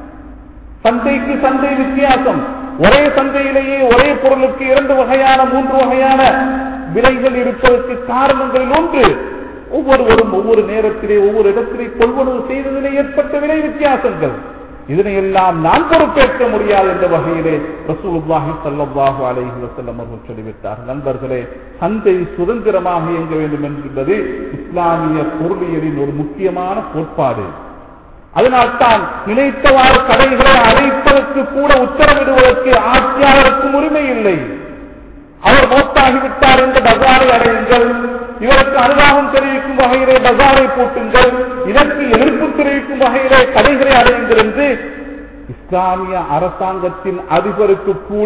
சந்தைக்கு சந்தை வித்தியாசம் ஒரே சந்தையிலேயே ஒரே பொருளுக்கு இரண்டு வகையான மூன்று வகையான விலைகள் இருப்பதற்கு காரணங்களில் ஒன்று ஒவ்வொருவரும் ஒவ்வொரு நேரத்திலே ஒவ்வொரு இடத்திலே கொள்வனவு செய்ததிலே ஏற்பட்ட விலை வித்தியாசங்கள் இதனை எல்லாம் நான் பொறுப்பேற்க முடியாது என்ற வகையிலே ரசூலுல்லாஹி ஸல்லல்லாஹு அலைஹி வஸல்லம் அவர்கள் சொல்லிவிட்டார் நண்பர்களே சந்தை சுதந்திரமாக இயங்க வேண்டும் என்பது இஸ்லாமிய பொருளியலின் ஒரு முக்கியமான கோட்பாடு அதனால்தான் நினைத்தவாறு கடைகளை அழைப்பதற்கு கூட உத்தரவிடுவதற்கு ஆட்சியாளருக்கும் உரிமை இல்லை அவர் மோத்தாகிவிட்டார் என்று பஜாரை அடையுங்கள் இவருக்கு அனுதாபம் தெரிவிக்கும் வகையிலே பஜாரை பூட்டுங்கள் இதற்கு எதிர்ப்பு தெரிவிக்கும் வகையிலே கடைகளை அடையுங்கள் என்று இஸ்லாமிய அரசாங்கத்தின் அதிபருக்கு கூட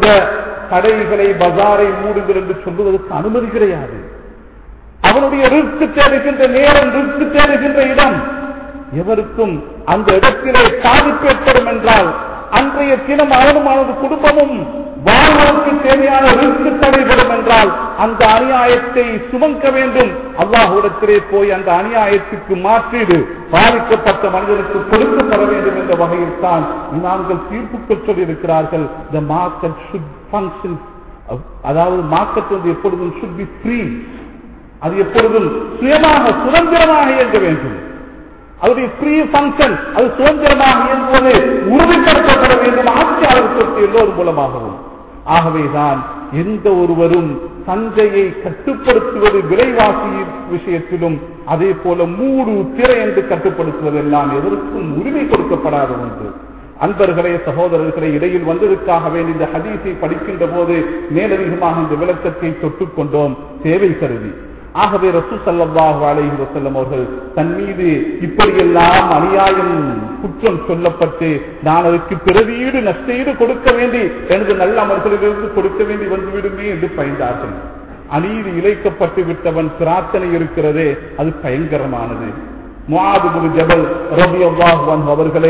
கடைகளை பஜாரை மூடுங்கள் என்று சொல்லுவதற்கு அனுமதி கிடையாது அவனுடைய ரிஸ்க் தேடுகின்ற நேரம் ரிஸ்க் தேடுகின்ற இடம் எவருக்கும் அந்த இடத்திலே பாதிப்பு ஏற்படும் என்றால் அன்றைய தினம் அவனும் அவனது குடும்பமும் வாழ்வதற்கு தேவையான ரிஸ்க் தடைபடும் என்றால் அந்த அநியாயத்தை சுமக்க வேண்டும் அல்லாஹுடத்திலே போய் அந்த அநியாயத்துக்கு மாற்றீடு பாதிக்கப்பட்ட மனிதனுக்கு கொடுக்கப்பட வேண்டும் என்ற வகையில் தான் நாங்கள் தீர்ப்புகள் சொல்லியிருக்கிறார்கள் த மார்க்கெட் ஷுட் ஃபங்க்ஷன் அதாவது மார்க்கெட் வந்து எப்பொழுதும் ஷுட் பி ஃப்ரீ அது எப்பொழுதும் சுயமாக சுதந்திரமாக இயங்க வேண்டும் அவருடைய ஃப்ரீ ஃபங்க்ஷன் அது சுதந்திரமாக இயங்குவது உறுதிப்படுத்தப்பட வேண்டும் ஆட்சியாளர் சொத்து எல்லோரும் மூலமாகவும் ஆகவேதான் எந்த ஒருவரும் சந்தையை கட்டுப்படுத்துவது விலைவாசி விஷயத்திலும் அதே போல மூடு திரை என்று கட்டுப்படுத்துவதெல்லாம் எதற்கும் உரிமை கொடுக்கப்படாத ஒன்று அன்பர்களே சகோதரர்களே இடையில் வந்ததற்காக வேண்டி இந்த ஹதீஸை படிக்கின்ற போது மேலதிகமாக இந்த விளக்கத்தை தொட்டுக் கொண்டோம் தேவை கருதி ஆகவே ரசூ சல்லாஹு அலைஹி வஸல்லம் அவர்கள் தன் மீது இப்படியெல்லாம் அநியாயம் குற்றம் சொல்லப்பட்டு நான் அதற்கு பிறவீடு நஷ்டஈடு கொடுக்க வேண்டி எனது நல்ல அமர்களிலிருந்து கொடுக்க வேண்டி வந்துவிடுமே என்று பயந்தார்கள் அநீதி இழைக்கப்பட்டு விட்டவன் பிரார்த்தனை இருக்கிறதே அது பயங்கரமானது முஆது ஜபல் ரபி அல்லாஹ் அவர்களை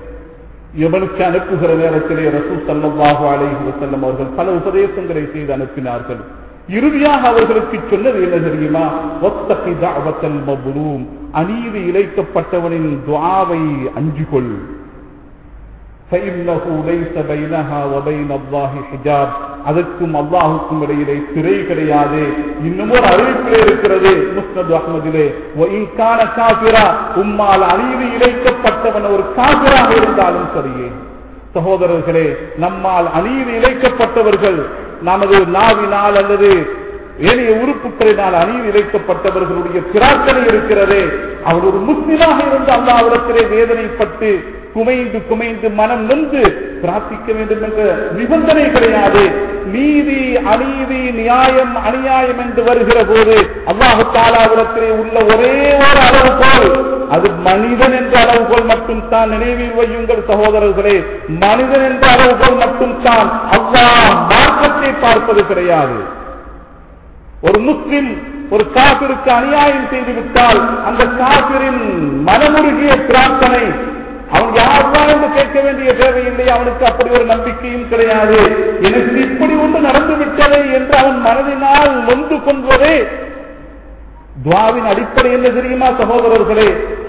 எவனுக்கு அனுப்புகிற நேரத்திலே ரசூ சல்லாஹு அலைஹி வஸல்லம் அவர்கள் பல உபதேசங்களை செய்து அனுப்பினார்கள் இறுதியாக அவர்களுக்கு சொன்னது என்ன தெரியுமா ஒத்தகி தஅவத்தல் மப்ரூம் அநீதி இழைக்கப்பட்டவனின் துஆவை அஞ்சுகொள் فإنه ليس بينها وبين الله حجاب அதற்கும் அல்லாஹுக்கும் இடையிலே திரை கிடையாது இன்னும் ஒரு அறிவிப்பிலே இருக்கிறது முஸ்னது அஹ்மதிலே இன்கான காபிரா உம்மால் அநீதி இழைக்கப்பட்டவன் ஒரு காபிராக இருந்தாலும் சரியே சகோதரர்களே நம்மால் அநீதி இழைக்கப்பட்டவர்கள் நமது நாவினால் அல்லது ஏனைய உறுப்புகளினால் அநீதி இழைக்கப்பட்டவர்களுடைய பிரார்த்தனை இருக்கிறதே அவர் ஒரு முஸ்லிமாக இருந்து அல்லாவிடத்திலே வேதனைப்பட்டு குமைந்து குமைந்து மனம் நொந்து பிரார்த்திக்க வேண்டும் என்ற நிபந்தனை கிடையாது நீதி அநீதி நியாயம் அநியாயம் என்று வருகிற போது அல்லாஹு தாலாவிடத்திலே உள்ள ஒரே ஒரு அளவுகோல் அது மனிதன் என்ற அளவுகோல் மட்டும் தான் நினைவில் வையுங்கள் சகோதரர்களே மனிதன் என்ற அளவுகோல் மட்டும் தான் அல்லாஹ் மார்க்கத்தை பார்ப்பது கிடையாது ஒரு முஸ்லிம் ஒரு காபிருக்கு அநியாயம் செய்துவிட்டால் அந்த காபிரின் மனமுருகிய பிரார்த்தனை அவன் யார்தான் என்று கேட்க வேண்டிய தேவையில்லை அவனுக்கு அப்படி ஒரு நம்பிக்கையும் கிடையாது எனக்கு இப்படி ஒன்று நடந்து விட்டது என்று அவன் மனதினால் நொந்து கொள்வதே துவாவின் அடிப்படை என்ன தெரியுமா சகோதரர்களே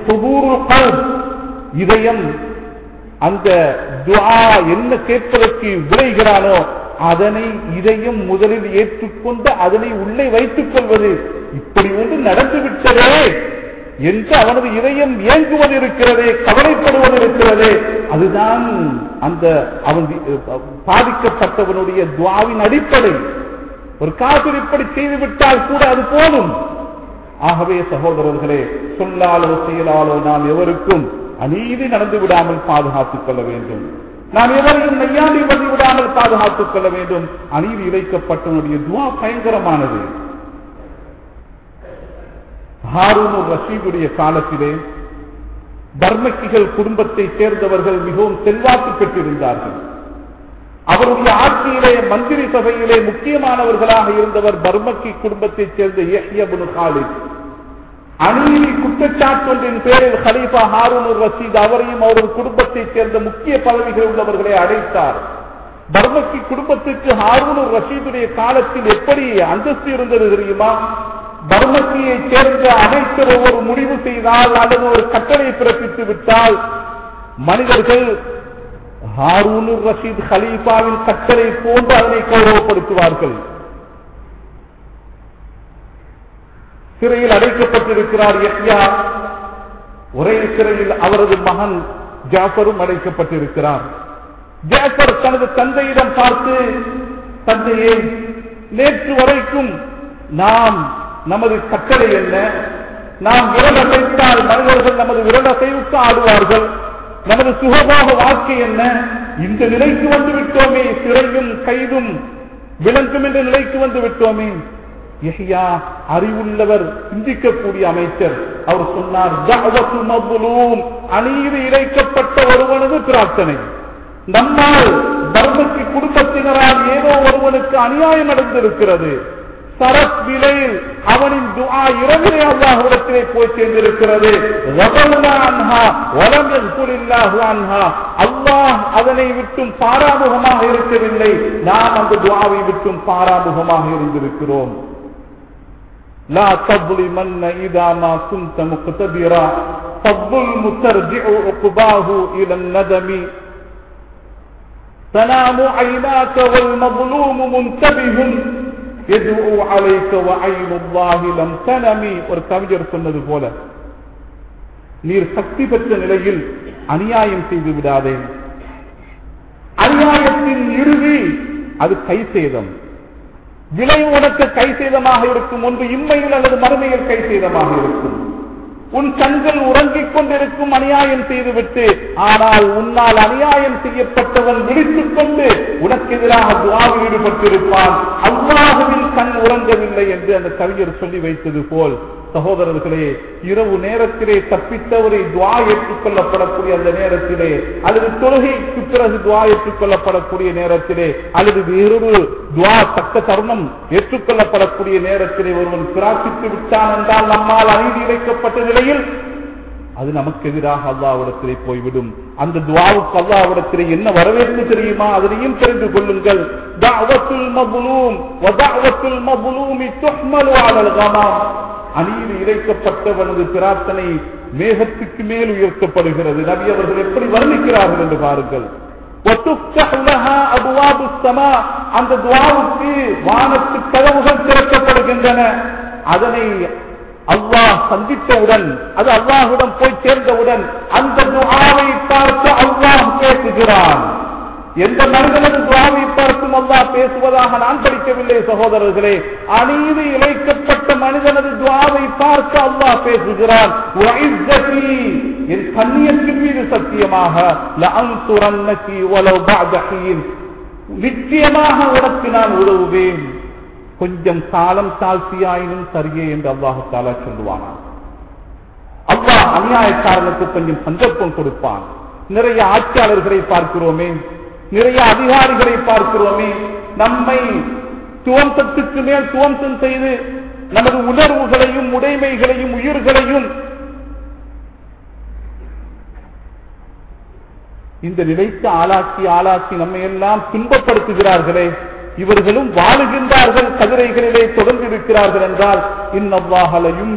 இதயம் அந்த துவா என்ன கேட்பதற்கு விளைகிறானோ அதனை இதையும் முதலில் ஏற்றுக்கொண்டு அதனை உள்ளே வைத்துக் கொள்வது இப்படி ஒன்று நடந்துவிட்டதே என்று அவனது இதயம் இயங்குவது இருக்கிறதே கவலைப்படுவது இருக்கிறதே அதுதான் அந்த அவன் பாதிக்கப்பட்டவனுடைய துவாவின் அடிப்படை ஒரு காதல் இப்படி செய்துவிட்டால் கூட அது போதும் ஆகவே சகோதரர்களே சொல்லாலோ செயலாலோ நாம் எவருக்கும் அநீதி நடந்து விடாமல் பாதுகாத்துக் கொள்ள வேண்டும் நாம் எவரையும் நையாண்டி வந்து விடாமல் பாதுகாத்துக் கொள்ள வேண்டும் அநீதி இழைக்கப்பட்டவனுடைய துவா பயங்கரமானது ஹாரூன் ரஷீதுடைய காலத்திலே தர்மக்கிகள் குடும்பத்தைச் சேர்ந்தவர்கள் மிகவும் செல்வாக்கு பெற்றிருந்தார்கள் அவருடைய ஆட்சியிலே மந்திரி சபையிலே முக்கியமானவர்களாக இருந்தவர் பர்மக்கி குடும்பத்தைச் சேர்ந்த யஹ்யபுன் காலித் அநீதி குற்றச்சாட்டு ஒன்றின் பேரில் ஹலீஃபா ஹாரூன் ரஷீத் அவரையும் அவரது குடும்பத்தைச் சேர்ந்த முக்கிய பதவிகள் உள்ளவர்களை அடைத்தார் பர்மக்கி குடும்பத்திற்கு ஹாரூன் ரஷீதுடைய காலத்தில் எப்படி அந்தஸ்து இருந்தது தெரியுமா பர்மக்கியை சேர்ந்த அமைச்சர் ஒரு முடிவு செய்தால் அல்லது ஒரு கட்டளை பிறப்பித்து விட்டால் மனிதர்கள் ஹாரூன் ரஷீத் ஹலீஃபாவின் கட்டளை போன்று அதனை கௌரவப்படுத்துவார்கள் சிறையில் அடைக்கப்பட்டிருக்கிறார் யஹ்யா ஒரே சிறையில் அவரது மகன் ஜாஃபரும் அடைக்கப்பட்டிருக்கிறார் ஜாஃபர் தனது தந்தையிடம் பார்த்து தந்தையே நேற்று வரைக்கும் நாம் நமது கட்டளை என்ன நாம் விரல் அசைத்தால் மனிதர்கள் நமது விரல் அசைவுக்கு ஆடுவார்கள் நமது சுகபோக வாழ்க்கை என்ன இந்த நிலைக்கு வந்து விட்டோமே சிறையும் கைதும் விளங்கும் என்ற நிலைக்கு வந்து விட்டோமே யஹ்யா அறிவுள்ளவர் சிந்திக்கக்கூடிய அமைச்சர் அவர் சொன்னார் தஅவத்து மظلوم அநீதி இழைக்கப்பட்ட ஒருவனது பிரார்த்தனை நம்மால் தர்மக்கு குடும்பத்தினரால் ஏதோ ஒருவனுக்கு அநியாயம் நடந்திருக்கிறது சரத் விலையில் அவனின் துஆ இரவிலே அல்லாஹ்விடத்திலே போய் சேர்ந்திருக்கிறது அல்லாஹ் அதனை விட்டும் பாராமுகமாக இருக்கவில்லை நாம் அந்த துஆவை விட்டும் பாராமுகமாக இருந்திருக்கிறோம் لا تظلمن إذا ما كنت مقتدرا فالظلم ترجع عقباه إلى الندم تنام عيناك والمظلوم منتبه يدعو عليك وعين الله لم تنمي ஒரு கவிஞர் சொன்னது போல நீர் சக்தி பெற்ற நிலையில் அநியாயம் செய்து விடாதே அநியாயத்தின் இறுதி அது கை சேதம் விலை உனக்கு கை சேதமாக இருக்கும் ஒன்று இம்மையில் அல்லது மறுமையில் கை சேதமாக இருக்கும் உன் கண்கள் உறங்கிக் கொண்டிருக்கும் அநியாயம் செய்துவிட்டு ஆனால் உன்னால் அநியாயம் செய்யப்பட்டவன் விழித்துக் கொண்டு உனக்கு எதிராக துவாவில் ஈடுபட்டிருப்பான் அல்லாஹுவின் கண் உறங்கவில்லை என்று அந்த கவிஞர் சொல்லி வைத்தது போல் சகோதரர்களே இரவு நேரத்திலே தப்பித்தவரை துவா ஏற்றுக்கொள்ளப்படக்கூடிய அந்த நேரத்திலே அல்லது தொழுகைக்கு பிறகு துவா ஏற்றுக்கொள்ளப்படக்கூடிய நேரத்திலே அல்லது வேறொரு துவா தக்க தருணம் ஏற்றுக்கொள்ளப்படக்கூடிய நேரத்திலே ஒருவன் பிரார்த்தித்து விட்டான் என்றால் நம்மால் அநீதி இழைக்கப்பட்ட நிலையில் அது நமக்கு எதிராக அல்லாவிடத்திலே போய்விடும் அந்த துவாவுக்கு அல்லாவிடத்திலே என்ன வரவேற்பு தெரியுமா அதனையும் தெரிந்து கொள்ளுங்கள் தஅவத்துல் மظلوم ودعوة المظلوم تحمل على الغمام அநீதி இழைக்கப்பட்டவனது பிரார்த்தனை மேகத்துக்கு மேல் உயர்த்தப்படுகிறது நபி அவர்கள் எப்படி வர்ணிக்கிறார்கள் என்று பாருங்கள் وَتُفْتَحُ لَهَا أَبْوَابُ السَّمَاءِ அந்த துவாவுக்கு வானத்து கதவுகள் திறக்கப்படுகின்றன அதனை அல்லாஹ் சந்தித்தவுடன் அது அல்லாஹுடன் போய் சேர்ந்தவுடன் அந்த துஆவை பார்த்து அல்லாஹ் பேசுகிறான் எந்த மனிதனது துவாவை பார்த்தும் அல்லாஹ் பேசுவதாக நான் படிக்கவில்லை சகோதரர்களே அநீதி இழைக்கப்பட்ட மனிதனது துவாவை பார்த்து அல்லாஹ் பேசுகிறான் وَعِزَّتِي என் கண்ணியத்தின் மீது சத்தியமாக لَأَنْصُرَنَّكِ وَلَوْ بَعْدَ حِينٍ நிச்சயமாக உனக்கு நான் உதவுவேன் கொஞ்சம் காலம் தாழ்த்தியாயினும் சரியே என்று அல்லாஹு தாலா சொல்லுவானா அல்லாஹ் அநியாயக்காரனுக்கு கொஞ்சம் சந்தர்ப்பம் கொடுப்பான் நிறைய ஆட்சியாளர்களை பார்க்கிறோமே நிறைய அதிகாரிகளை பார்க்கிறோமே நம்மை துவம்சத்துக்கு மேல் துவம்சம் செய்து நமது உணர்வுகளையும் உடைமைகளையும் உயிர்களையும் இந்த நிலைக்கு ஆளாக்கி ஆளாக்கி நம்மை எல்லாம் துன்பப்படுத்துகிறார்களே இவர்களும் வாழுகின்றார்கள் கதிரைகளிலே தொடர்ந்து இருக்கிறார்கள் என்றால் இன்னவ்வாஹலையும்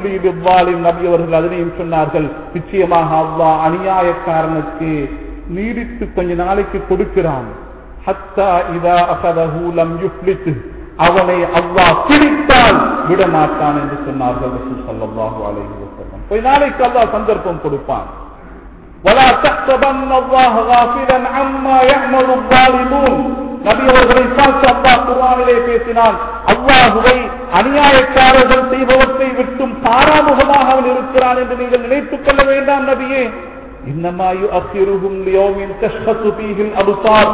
நபி அவர்கள் அதனையும் சொன்னார்கள் நிச்சயமாக அவ்வா அநியாயக்காரனுக்கு நீடித்து கொஞ்ச நாளைக்கு கொடுக்கிறான் ஹத்தா இதா அகதஹு லம் யுஃப்லித் அவனை அல்லாஹ் பிடித்தால் விட மாட்டான் என்று சொன்னார்கள் ரசூல் ஸல்லல்லாஹு அலைஹி வஸல்லம் கொஞ்ச நாளைக்கு அல்லாஹ் சந்தர்ப்பம் கொடுப்பான் ولا تحسبن الله غافلا عما يعمل الظالمون நபி அவர்களை பார்த்து அல்லாஹ் குர்ஆனிலே பேசினான் அல்லாஹுவை அநியாயக்காரர்கள் செய்பவற்றை விட்டும் பாராமுகமாக அவன் இருக்கிறான் என்று நீங்கள் நினைத்துக் கொள்ள வேண்டாம் நபியே இன்னமா யுஅக்கிருஹும் லியௌமின் தஷ்ஹசு ஃபீஹில் அப்சார்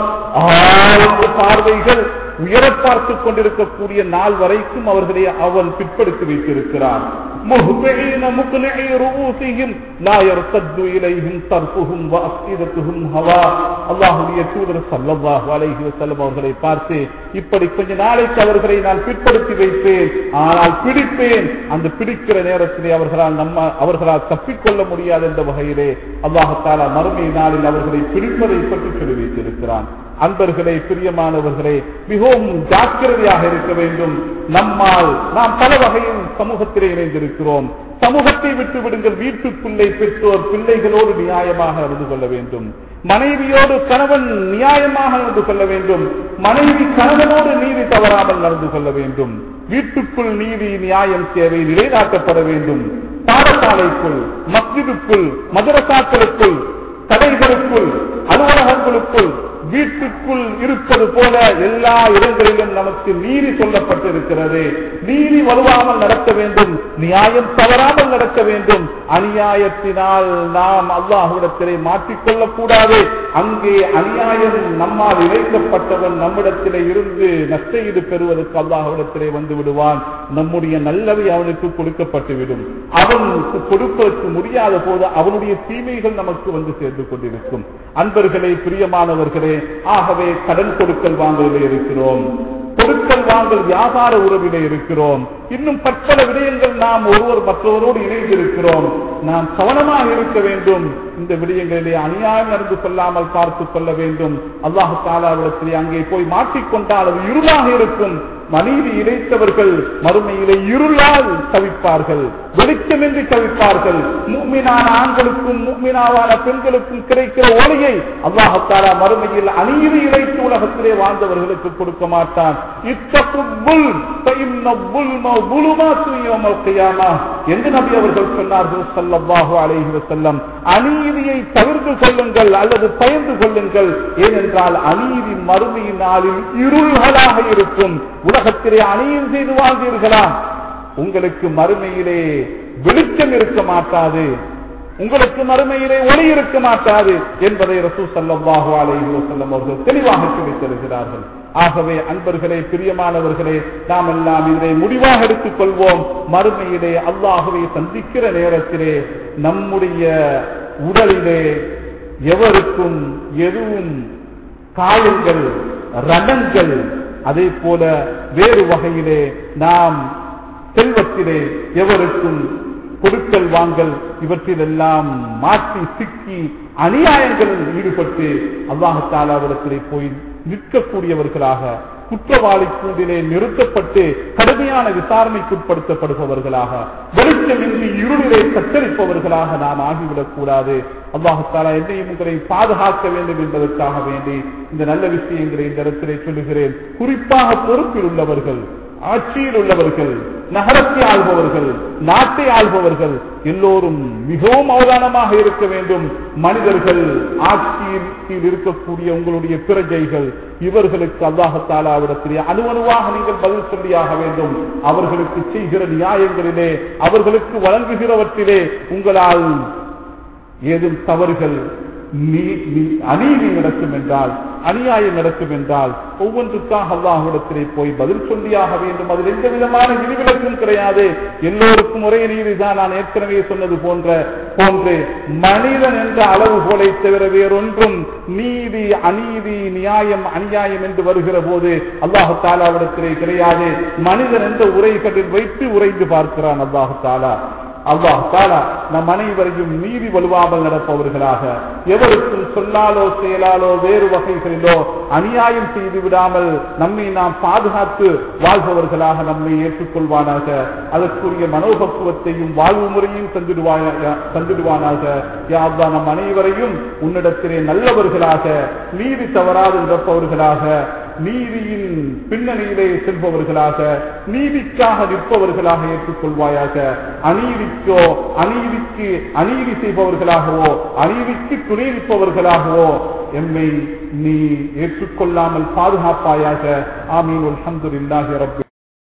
ஆழ்ந்த பார்வைகள் உயர பார்த்துக் கொண்டிருக்கக்கூடிய நாள் வரைக்கும் அவர்களை அவன் பிற்படுத்தி வைத்திருக்கிறான் مهطعين مقنعي رؤوسهم لا يرتد إليهم طرفهم وأفئدتهم هواء அல்லாஹுடைய தூதர் சல்லல்லாஹு அலைஹி வஸல்லம் அவர்களை பார்த்து இப்படி கொஞ்ச நாளைக்கு அவர்களை நான் பிற்படுத்தி வைப்பேன் ஆனால் பிடிப்பேன் அந்த பிடிக்கிற நேரத்திலே அவர்களால் நம்ம அவர்களால் தப்பிக்கொள்ள முடியாது என்ற வகையிலே அல்லாஹாலா மறுமை நாளில் அவர்களை பிடிப்பதை பற்றி சொல்லி வைத்திருக்கிறான் அன்பர்களே பிரியமானவர்களே மிகவும் ஜாக்கிரதையாக இருக்க வேண்டும் நம்மால் நாம் பல வகையில் சமூகத்திலே இணைந்திருக்கிறோம் சமூகத்தை விட்டு விடுங்கள் வீட்டுக்குள்ளே பெற்றோர் பிள்ளைகளோடு நியாயமாக நடந்து கொள்ள வேண்டும் மனைவியோடு கணவன் நியாயமாக நடந்து கொள்ள வேண்டும் மனைவி கணவனோடு நீதி தவறாமல் நடந்து கொள்ள வேண்டும் வீட்டுக்குள் நீதி நியாயம் தேவை நிலைநாட்டப்பட வேண்டும் பாடசாலைக்குள் மஸ்ஜிதுக்குள் மதரசாக்களுக்குள் கடைகளுக்குள் அலுவலகங்களுக்குள் வீட்டுக்குள் இருப்பது போல எல்லா இடங்களிலும் நமக்கு நீதி சொல்லப்பட்டிருக்கிறது நீதி வருவாமல் நடக்க வேண்டும் நியாயம் தவறாமல் நடக்க வேண்டும் அநியாயத்தினால் நாம் அல்லாஹுடத்திலே மாற்றிக்கொள்ளக் கூடாது அங்கே அநியாயம் நம்மால் இழைக்கப்பட்டவன் நம்மிடத்திலே இருந்து நஷ்டஈடு பெறுவதற்கு அல்லாஹுடத்திலே வந்து விடுவான் நம்முடைய நல்லவை அவனுக்கு கொடுக்கப்பட்டுவிடும் அவனுக்கு கொடுப்பதற்கு முடியாத போது அவனுடைய தீமைகள் நமக்கு வந்து சேர்ந்து கொண்டிருக்கும் அன்பர்களே பிரியமானவர்களே ஆகவே கடன் கொடுக்கல் வாங்கலே இருக்கிறோம் கொடுக்கல் வாங்கல் வியாபார உறவிலே இருக்கிறோம் இன்னும் பற்பல விடயங்கள் நாம் ஒருவர் மற்றவரோடு இணைந்திருக்கிறோம் நாம் கவனமாக இருக்க வேண்டும் இந்த விடயங்களிலே அநியாயம் நடந்து கொள்ளாமல் பார்த்துக் கொள்ள வேண்டும் அல்லாஹு தாலாவிடத்திலே அங்கே போய் மாட்டிக்கொண்டால் அது இருளாக இருக்கும் மனைவி இணைத்தவர்கள் மறுமையிலே இருளால் தவிப்பார்கள் வெளிச்சமின்றி தவிப்பார்கள் மூமினான ஆண்களுக்கும் மூமினாவான பெண்களுக்கும் கிடைக்கிற ஒளியை அல்லாஹாலா மறுமையில் அநீதி இழைத்து உலகத்திலே வாழ்ந்தவர்களுக்கு கொடுக்க மாட்டான் என்று நபி அவர்கள் சொன்னார்கள் சல்லல்லாஹு அலைஹி வஸல்லம் அநீதியை தவிர்த்து கொள்ளுங்கள் அல்லது பயந்து கொள்ளுங்கள் ஏனென்றால் அநீதி மறுமையின் நாளில் இருள்களாக இருக்கும் உலகத்திலே அணியும் செய்து வாழ்ந்தீர்களா உங்களுக்கு மறுமையிலே வெளிச்சம் இருக்க மாட்டாது உங்களுக்கு மறுமையிலே ஒளி இருக்க மாட்டாது என்பதை ரசூ சல்லாஹு அலைஹி வஸல்லம் அவர்கள் தெளிவாக சொல்லித் தருகிறார்கள் ஆகவே அன்பர்களே பிரியமானவர்களே நாம் எல்லாம் இதை முடிவாக எடுத்துக் கொள்வோம் மறுமையிலே அல்லாஹுவை சந்திக்கிற நேரத்திலே நம்முடைய உடலிலே எவருக்கும் எதுவும் காயங்கள் ரணங்கள் அதே போல வேறு வகையிலே நாம் செல்வத்திலே எவருக்கும் கொடுக்கல் வாங்கல் இவற்றிலெல்லாம் மாற்றி சிக்கி அநியாயங்களில் ஈடுபட்டு அல்லாஹாலாவிடத்திலே போய் நிற்கக்கூடியவர்களாக குற்றவாளி கூண்டிலே நிறுத்தப்பட்டு கடுமையான விசாரணைக்குட்படுத்தப்படுபவர்களாக வெளிச்சமின்றி இருளிலே தத்தளிப்பவர்களாக நாம் ஆகிவிடக் கூடாது அல்லாஹாலா என்னையும் உங்களை பாதுகாக்க வேண்டும் என்பதற்காக வேண்டி இந்த நல்ல விஷயங்களை இந்த இடத்திலே சொல்லுகிறேன் குறிப்பாக பொறுப்பில் உள்ளவர்கள் ஆட்சியில் உள்ளவர்கள் நகரத்தை ஆள்பவர்கள் நாட்டை ஆள்பவர்கள் எல்லோரும் மிகவும் அவதானமாக இருக்க வேண்டும் மனிதர்கள் ஆட்சியில் கீழ் இருக்கக்கூடிய உங்களுடைய பிரஜைகள் இவர்களுக்கு அல்லாஹத்தாலாவிடத்திலே அணுவணுவாக நீங்கள் பதில் சொல்லியாக வேண்டும் அவர்களுக்கு செய்கிற நியாயங்களிலே அவர்களுக்கு வழங்குகிறவற்றிலே உங்களால் ஏதும் தவறுகள் நீ- நீ- அநீதி நடக்கும் என்றால் அநியாயம் நடக்கும் என்றால் ஒவ்வொன்றுக்காக அல்லாஹ்விடத்திலே போய் பதில் சொல்லியாக வேண்டும் அதில் எந்த விதமான விதிவிலக்கும் கிடையாது எல்லோருக்கும் ஒரே நீதிதான் நான் ஏற்கனவே சொன்னது போன்ற போன்று மனிதன் என்ற அளவுகோலை தவிர வேறொன்றும் நீதி அநீதி நியாயம் அநியாயம் என்று வருகிற போது அல்லாஹு தாலாவிடத்திலே கிடையாது மனிதன் என்ற உரைகளில் வைத்து உரைந்து பார்க்கிறான் அல்லாஹு தாலா அல்லாஹ் தாலா நம் அனைவரையும் நீதி வலுவாமல் நடப்பவர்களாக எவருக்கும் சொல்லாலோ செயலாலோ வேறு வகைகளிலோ அநியாயம் செய்து விடாமல் நம்மை நாம் பாதுகாத்து வாழ்பவர்களாக நம்மை ஏற்றுக்கொள்வானாக அதற்குரிய மனோபக்குவத்தையும் வாழ்வு முறையும் தந்திடுவாயாக தந்திடுவானாக யாவ்தா நம் அனைவரையும் உன்னிடத்திலே நல்லவர்களாக நீதி தவறாது நடப்பவர்களாக நீதியின் பின்னணியிலே செல்பவர்களாக நீதிக்காக நிற்பவர்களாக ஏற்றுக்கொள்வாயாக அநீதிக்கோ அநீதிக்கு அநீதி செய்பவர்களாகவோ அநீதிக்கு துணை நிற்பவர்களாகவோ எம்மை நீ ஏற்றுக்கொள்ளாமல் பாதுகாப்பாயாக ஆமீன் அல்ஹம்துலில்லாஹி ரப்பி